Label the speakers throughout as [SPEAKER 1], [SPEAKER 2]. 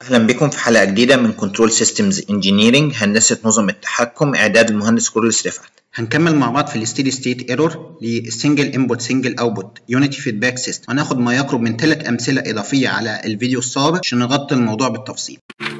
[SPEAKER 1] أهلا بكم في حلقة جديدة من كنترول سيستمز انجينيرنج هندسة نظم التحكم إعداد المهندس كورلس رفعت
[SPEAKER 2] هنكمل مع بعض في الستيدي ستيت ايرور للسنجل انبوت سنجل اوتبوت يونيتي فيدباك سيستم هناخد ما يقرب من ثلاث امثله اضافيه على الفيديو السابق عشان نغطي الموضوع بالتفصيل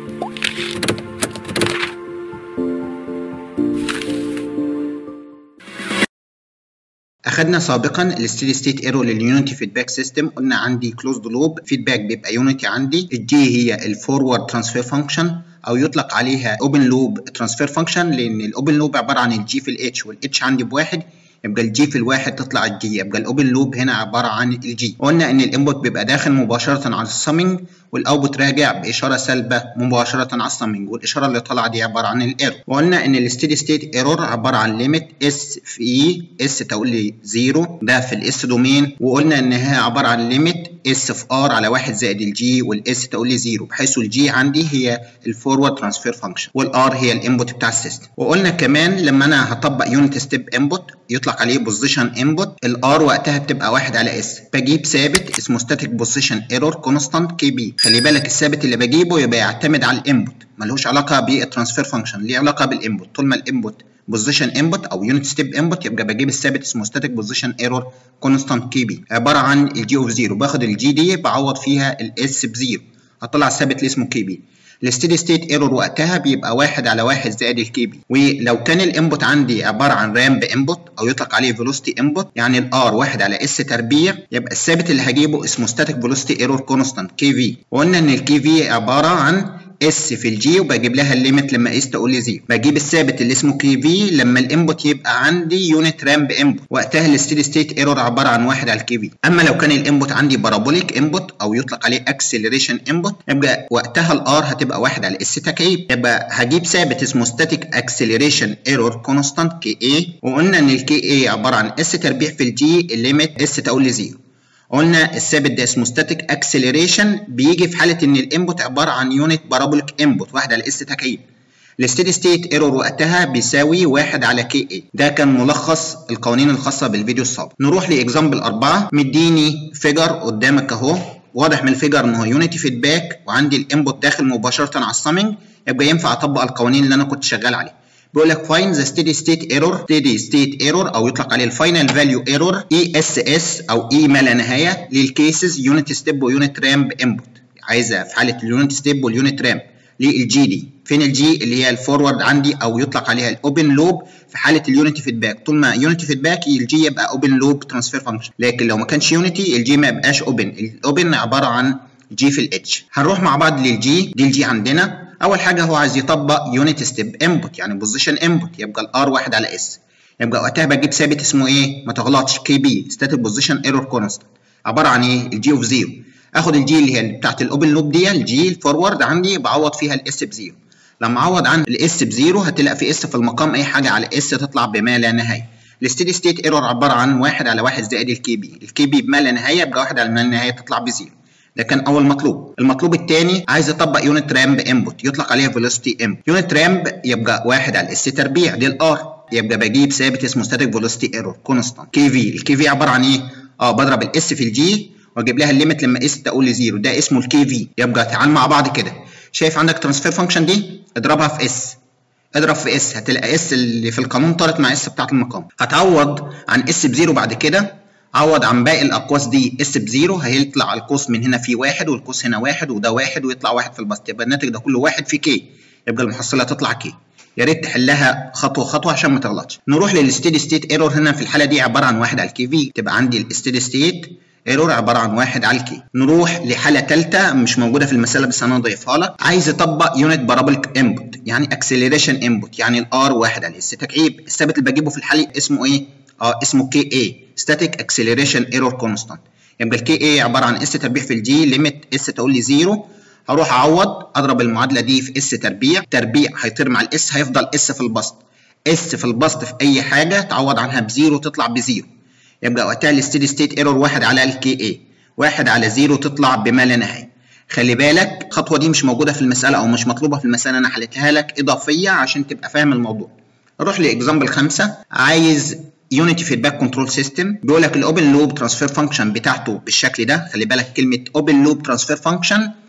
[SPEAKER 2] اخدنا سابقا الستيدي ستيت ايرور لليونيتي فيدباك سيستم قلنا عندي كلوزد لوب فيدباك بيبقى يونيتي عندي الجي هي الفورورد ترانسفير فانكشن او يطلق عليها اوبن لوب ترانسفير فانكشن لان الاوبن لوب عباره عن الجي في الاتش والاتش عندي بواحد يبقى الجي في الواحد تطلع الجي يبقى الاوبن لوب هنا عباره عن الجي قلنا ان الانبوت بيبقى داخل مباشره على السامينج والاوتبوت راجع باشاره سالبه مباشره على السامينج والاشاره اللي طالعه دي عباره عن الايرور وقلنا ان الستيدي ستيت ايرور عباره عن ليميت اس في اي اس تقول لي زيرو ده في الاس دومين وقلنا ان هي عباره عن ليميت اس في ار على 1 زائد الجي والاس تقول لي زيرو بحيث الجي عندي هي الفورورد ترانسفير فانكشن والار هي الانبوت بتاع السيستم وقلنا كمان لما انا هطبق يونت ستيب انبوت يطلق عليه بوزيشن انبوت الار وقتها بتبقى 1 على اس بجيب ثابت اسمه ستاتيك بوزيشن ايرور كونستانت كي بي خلي بالك الثابت اللي بجيبه يبقى يعتمد على الانبوت ملوش علاقه بالترانسفير فانكشن ليه علاقه بالانبوت طول ما الانبوت بوزيشن انبوت او يونت ستيب انبوت يبقى بجيب الثابت اسمه ستاتيك بوزيشن ايرور كونستانت كي بي عباره عن الجي اوف زيرو باخد الجي دي بعوض فيها الاس بزيرو هطلع الثابت اللي اسمه كي بي الستيدي ستيت ايرور وقتها بيبقى واحد على واحد زائد الكي بي ولو كان الانبوت عندي عباره عن رامب انبوت او يطلق عليه فيلوسيتي انبوت يعني الار واحد على اس تربيع يبقى الثابت اللي هجيبه اسمه ستاتيك فيلوسيتي ايرور كونستانت كي في وقلنا ان الكي في عباره عن اس في الجي وبجيب لها الليميت لما اس تقول لي زيرو بجيب الثابت اللي اسمه كي في لما الانبوت يبقى عندي يونت رامب انبوت وقتها الستيدي ستيت ايرور عباره عن واحد على الكي في اما لو كان الانبوت عندي بارابوليك انبوت او يطلق عليه اكسلريشن انبوت يبقى وقتها الار هتبقى واحد على اس تكعيب يبقى هجيب ثابت اسمه ستاتيك اكسلريشن ايرور كونستانت كي اي وقلنا ان الكي اي عباره عن اس تربيع في الجي الليميت اس تقول لي زيرو قلنا الثابت ده اسمه ستاتيك اكسلريشن بيجي في حاله ان الانبوت عباره عن يونت بارابوليك انبوت واحد على اس تكعيب الستيدي ستيت ايرور وقتها بيساوي واحد على كي اي ده كان ملخص القوانين الخاصه بالفيديو السابق نروح لاكزامبل أربعة مديني فيجر قدامك اهو واضح من الفيجر ان هو يونيتي فيدباك وعندي الانبوت داخل مباشره على السامينج يبقى ينفع اطبق القوانين اللي انا كنت شغال عليها بيقول لك find the steady state error steady state error او يطلق عليه الفاينل فاليو ايرور اي اس اس او اي ما لا نهايه للكيسز يونت ستيب ويونت رامب انبوت عايزه في حاله اليونت ستيب واليونت رامب للجي دي فين الجي اللي هي الفورورد عندي او يطلق عليها الاوبن لوب في حاله اليونتي فيدباك طول ما يونتي فيدباك الجي يبقى اوبن لوب ترانسفير فانكشن لكن لو ما كانش يونتي الجي ما يبقاش اوبن الاوبن عباره عن جي في الاتش هنروح مع بعض للجي دي الجي عندنا اول حاجه هو عايز يطبق يونت ستيب انبوت يعني بوزيشن انبوت يبقى الار واحد على اس يبقى وقتها بجيب ثابت اسمه ايه ما تغلطش كي بي ستاتيك بوزيشن ايرور كونستانت عباره عن ايه الجي اوف زيرو اخد الجي اللي هي بتاعت الاوبن لوب دي الجي الفورورد عندي بعوض فيها الاس بزيرو لما اعوض عن الاس بزيرو هتلاقي في اس في المقام اي حاجه على اس تطلع بما لا نهايه الستيدي ستيت ايرور عباره عن واحد على واحد زائد الكي بي الكي بي بما لا نهايه يبقى واحد على ما لا نهايه تطلع بزيرو ده كان اول مطلوب المطلوب الثاني عايز اطبق يونت رامب انبوت يطلق عليها فيلوسيتي انبوت يونت رامب يبقى واحد على الاس تربيع دي الار يبقى بجيب ثابت اسمه ستاتيك فيلوسيتي ايرور كونستانت كي في الكي في عباره عن ايه اه بضرب الاس في الجي واجيب لها الليميت لما اس تقول لي زيرو ده اسمه الكي في يبقى تعال مع بعض كده شايف عندك ترانسفير فانكشن دي اضربها في اس اضرب في اس هتلاقي اس اللي في القانون طارت مع اس بتاعت المقام هتعوض عن اس بزيرو بعد كده عوض عن باقي الاقواس دي اس بزيرو هيطلع القوس من هنا فيه واحد والقوس هنا واحد وده واحد ويطلع واحد في البسط يبقى الناتج ده كله واحد في كي يبقى المحصله تطلع كي يا ريت تحلها خطوه خطوه عشان ما تغلطش نروح للستيدي ستيت ايرور هنا في الحاله دي عباره عن واحد على الكي في تبقى عندي الستيدي ستيت ايرور عباره عن واحد على الكي نروح لحاله ثالثه مش موجوده في المساله بس انا اضيفها لك عايز اطبق يونت بارابوليك انبوت يعني اكسلريشن انبوت يعني الار واحد على اس تكعيب الثابت اللي بجيبه في الحل اسمه ايه اه اسمه كي اي ستاتيك اكسلريشن ايرور كونستانت يبقى الكي اي عباره عن اس تربيع في الجي ليميت اس تقول لي زيرو هروح اعوض اضرب المعادله دي في اس تربيع تربيع هيطير مع الاس هيفضل اس في البسط اس في البسط في اي حاجه تعوض عنها بزيرو تطلع بزيرو يبقى وقتها الستيدي ستيت ايرور واحد على الكي اي واحد على زيرو تطلع بما لا نهايه خلي بالك الخطوه دي مش موجوده في المساله او مش مطلوبه في المساله انا حلتها لك اضافيه عشان تبقى فاهم الموضوع نروح لاكزامبل خمسة عايز يونيتي فيدباك كنترول سيستم بيقول لك الاوبن لوب ترانسفير فانكشن بتاعته بالشكل ده خلي بالك كلمه اوبن لوب ترانسفير فانكشن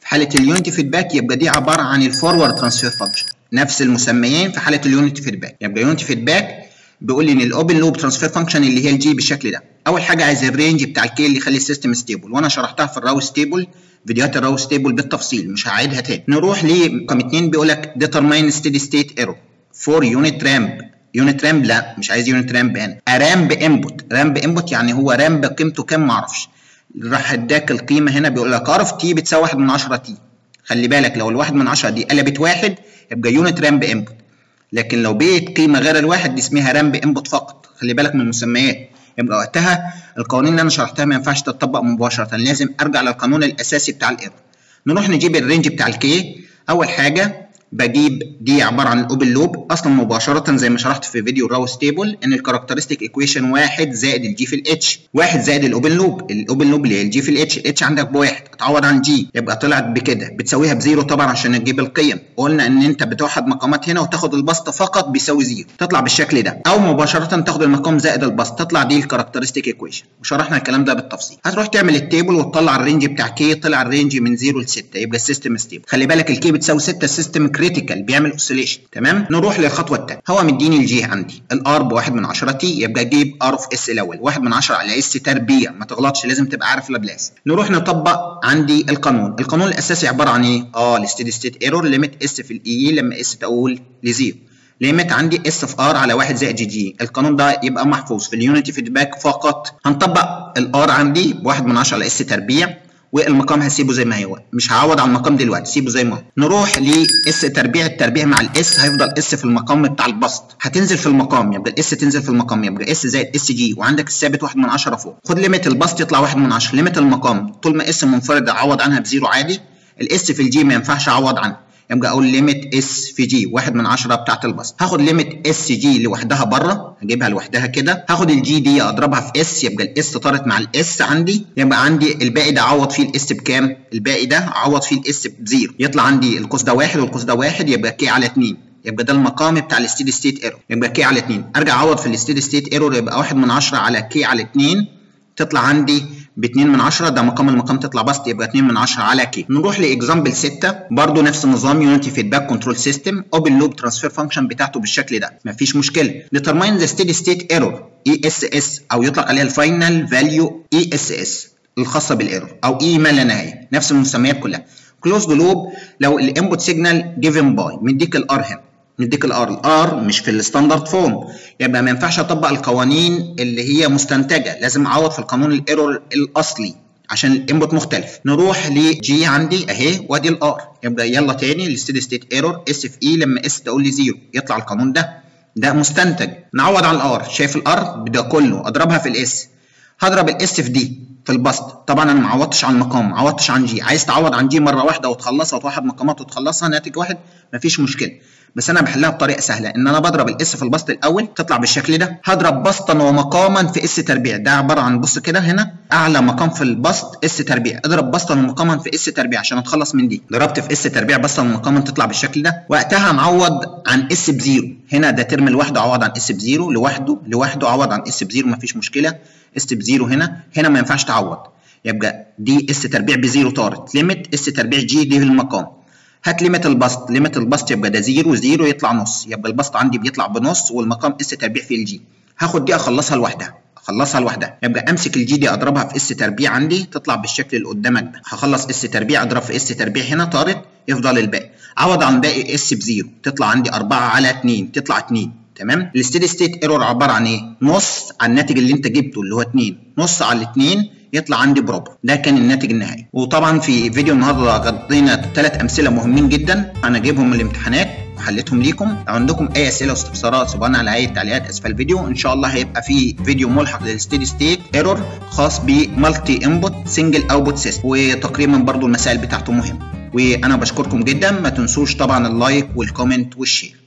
[SPEAKER 2] في حاله اليونتي فيدباك يبقى دي عباره عن الفورورد ترانسفير فانكشن نفس المسميين في حاله اليونتي فيدباك يبقى يونتي فيدباك بيقول لي ان الاوبن لوب ترانسفير فانكشن اللي هي الجي بالشكل ده اول حاجه عايز الرينج بتاع الكي اللي يخلي السيستم ستيبل وانا شرحتها في الراو ستيبل فيديوهات الراو ستيبل بالتفصيل مش هعيدها تاني نروح لرقم 2 بيقول لك determine steady state error for unit ramp يونت رامب لا مش عايز يونت رامب هنا رامب انبوت رامب انبوت يعني هو رامب قيمته كام معرفش راح اداك القيمه هنا بيقول لك ار تي بتساوي 1 من 10 تي خلي بالك لو الواحد من 10 دي قلبت واحد يبقى يونت رامب انبوت لكن لو بقت قيمه غير الواحد دي اسمها رامب انبوت فقط خلي بالك من المسميات يبقى وقتها القوانين اللي انا شرحتها ما ينفعش تطبق مباشره لازم ارجع للقانون الاساسي بتاع الايرور نروح نجيب الرينج بتاع الكي اول حاجه بجيب دي عباره عن الاوبن لوب اصلا مباشره زي ما شرحت في فيديو الراو ستيبل ان الكاركترستيك ايكويشن واحد زائد الجي في الاتش واحد زائد الاوبن لوب الاوبن لوب اللي هي الجي في الاتش الاتش عندك بواحد اتعوض عن جي يبقى طلعت بكده بتساويها بزيرو طبعا عشان تجيب القيم قلنا ان انت بتوحد مقامات هنا وتاخد البسط فقط بيساوي زيرو تطلع بالشكل ده او مباشره تاخد المقام زائد البسط تطلع دي الكاركترستيك ايكويشن وشرحنا الكلام ده بالتفصيل هتروح تعمل التيبل وتطلع الرينج بتاع كي طلع الرينج من 0 ل 6 يبقى السيستم ستيبل خلي بالك الكي بتساوي 6 السيستم كريتيكال بيعمل اوسيليشن تمام نروح للخطوه الثانيه هو مديني الجي عندي الار ب 1 من 10 تي يبقى اجيب ار اوف اس الاول 1 من 10 على اس تربيع ما تغلطش لازم تبقى عارف لابلاس نروح نطبق عندي القانون القانون الاساسي عباره عن ايه اه الستيدي ستيت ايرور ليميت اس في الاي لما اس تقول لزيرو ليميت عندي اس في ار على 1 زائد جي جي القانون ده يبقى محفوظ في اليونتي فيدباك فقط هنطبق الار عندي ب 1 من 10 على اس تربيع والمقام هسيبه زي ما هو مش هعوض على المقام دلوقتي سيبه زي ما هو نروح لاس تربيع التربيع مع الاس هيفضل اس في المقام بتاع البسط هتنزل في المقام يبقى الاس تنزل في المقام يبقى اس زائد اس جي وعندك الثابت 1 من 10 فوق خد ليميت البسط يطلع 1 من 10 ليميت المقام طول ما اس منفرد اعوض عنها بزيرو عادي الاس في الجي ما ينفعش اعوض عنها يبقى اقول ليميت اس في جي 1 من 10 بتاعت البسط هاخد ليميت اس جي لوحدها بره هجيبها لوحدها كده هاخد الجي دي اضربها في اس يبقى الاس طارت مع الاس عندي يبقى عندي الباقي ده اعوض فيه الاس بكام الباقي ده اعوض فيه الاس بزيرو يطلع عندي القوس ده واحد والقوس ده واحد يبقى كي على 2 يبقى ده المقام بتاع الستيدي ستيت ايرور يبقى كي على 2 ارجع اعوض في الستيدي ستيت ايرور يبقى 1 من 10 على كي على 2 تطلع عندي ب 2 من 10 ده مقام المقام تطلع بسط يبقى 2 من 10 على كي نروح لاكزامبل 6 برضو نفس النظام يونتي فيدباك كنترول سيستم اوبن لوب ترانسفير فانكشن بتاعته بالشكل ده مفيش مشكله ديترماين ذا ستيدي ستيت ايرور اي اس اس او يطلق عليها الفاينل فاليو اي اس اس الخاصه بالايرور او اي ما لا نهايه نفس المسميات كلها كلوزد لوب لو الانبوت سيجنال جيفن باي مديك الار هنا نديك الار الار مش في الستاندرد فورم يبقى ما ينفعش اطبق القوانين اللي هي مستنتجه لازم اعوض في القانون الايرور الاصلي عشان الانبوت مختلف نروح لجي عندي اهي وادي الار يبقى يلا تاني الستيدي ستيت ايرور اس في اي لما اس تقول لي زيرو يطلع القانون ده ده مستنتج نعوض على الار شايف الار ده كله اضربها في الاس هضرب الاس في دي في البسط طبعا انا ما عوضتش عن المقام ما عوضتش عن جي عايز تعوض عن جي مره واحده وتخلصها وتوحد مقامات وتخلصها ناتج واحد مفيش مشكله بس انا بحلها بطريقه سهله ان انا بضرب الاس في البسط الاول تطلع بالشكل ده هضرب بسطا ومقاما في اس تربيع ده عباره عن بص كده هنا اعلى مقام في البسط اس تربيع اضرب بسطا ومقاما في اس تربيع عشان اتخلص من دي ضربت في اس تربيع بسطا ومقاما تطلع بالشكل ده وقتها معوض عن اس بزيرو هنا ده ترم لوحده عوض عن اس بزيرو لوحده لوحده عوض عن اس بزيرو مفيش مشكله اس بزيرو هنا هنا ما ينفعش تعوض يبقى دي اس تربيع بزيرو طارت ليميت اس تربيع جي دي في المقام هات ليميت البسط ليميت البسط يبقى ده زيرو زيرو يطلع نص يبقى البسط عندي بيطلع بنص والمقام اس تربيع في الجي هاخد دي اخلصها لوحدها اخلصها لوحدها يبقى امسك الجي دي اضربها في اس تربيع عندي تطلع بالشكل اللي قدامك ده هخلص اس تربيع اضرب في اس تربيع هنا طارت يفضل الباقي عوض عن باقي اس بزيرو تطلع عندي 4 على 2 تطلع 2 تمام الستيدي ستيت ايرور عباره عن ايه نص على الناتج اللي انت جبته اللي هو 2 نص على 2 يطلع عندي بروبر ده كان الناتج النهائي وطبعا في فيديو النهارده قضينا ثلاث امثله مهمين جدا انا جايبهم من الامتحانات وحليتهم ليكم لو عندكم اي اسئله واستفسارات سيبونا على اي تعليقات اسفل الفيديو ان شاء الله هيبقى في فيديو ملحق للستيدي ستيت ايرور خاص بمالتي انبوت سنجل اوتبوت سيستم وتقريبا برضو المسائل بتاعته مهمه وانا بشكركم جدا ما تنسوش طبعا اللايك والكومنت والشير